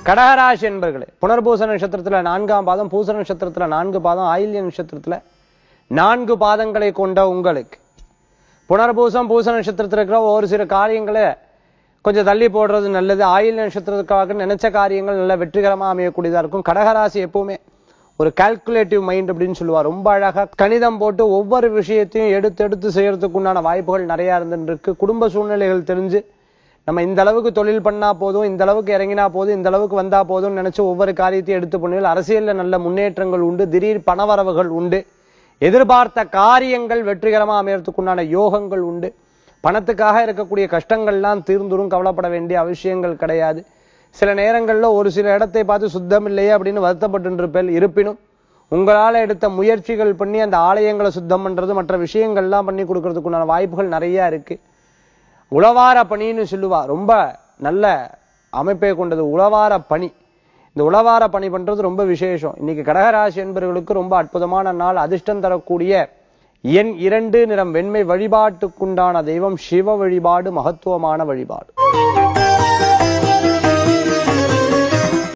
கடகராசி என்பர்களே புனர்பூச நட்சத்திரத்துல நான்காம் பாதம் பூச நட்சத்திரத்துல நான்கு பாதம் ஆயில்ய நட்சத்திரத்துல நான்கு பாதங்களை கொண்ட உங்களுக்கு புனர்பூசம் பூச நட்சத்திரத்துல இருக்கிற ஒரு சில காரியங்களை கொஞ்சம் தள்ளி போடுறது நல்லது ஆயில் நட்சத்திரத்துக்காக நினைச்ச காரியங்கள் நல்ல வெற்றிகரமா அமையக்கூடியதா இருக்கும் கடகராசி எப்பவுமே ஒரு கால்குலேட்டிவ் மைண்ட் அப்படின்னு சொல்லுவா ரொம்ப அழகா கணிதம் போட்டு ஒவ்வொரு விஷயத்தையும் எடுத்து எடுத்து செய்யறதுக்கு உண்டான வாய்ப்புகள் நிறைய இருந்துட்டு இருக்கு குடும்ப சூழ்நிலைகள் தெரிஞ்சு நம்ம இந்த அளவுக்கு தொழில் பண்ணா போதும் இந்த அளவுக்கு இறங்கினா போதும் இந்த அளவுக்கு வந்தா போதும்னு நினைச்சு ஒவ்வொரு காரியத்தையும் எடுத்து பண்ணுவீங்க அரசியல்ல நல்ல முன்னேற்றங்கள் உண்டு திடீர் பணவரவுகள் உண்டு எதிர்பார்த்த காரியங்கள் வெற்றிகரமா அமையறதுக்குண்டான யோகங்கள் உண்டு பணத்துக்காக இருக்கக்கூடிய கஷ்டங்கள்லாம் தீர்ந்துரும் கவலைப்பட வேண்டிய அவசியங்கள் கிடையாது சில நேரங்கள்ல ஒரு சில இடத்தை பார்த்து சுத்தம் இல்லையே அப்படின்னு வருத்தப்பட்டு இருப்பேன் இருப்பினும் உங்களால எடுத்த முயற்சிகள் பண்ணி அந்த ஆலயங்களை சுத்தம் பண்றது மற்ற விஷயங்கள்லாம் பண்ணி கொடுக்கறதுக்குண்டான வாய்ப்புகள் நிறைய இருக்கு உளவார பணின்னு சொல்லுவா ரொம்ப நல்ல அமைப்பை கொண்டது உளவார பணி இந்த உளவார பணி பண்றது ரொம்ப விசேஷம் இன்னைக்கு கடகராசி என்பவர்களுக்கு ரொம்ப அற்புதமான நாள் அதிர்ஷ்டம் தரக்கூடிய எண் இரண்டு நிறம் வெண்மை வழிபாட்டுக்குண்டான தெய்வம் சிவ வழிபாடு மகத்துவமான வழிபாடு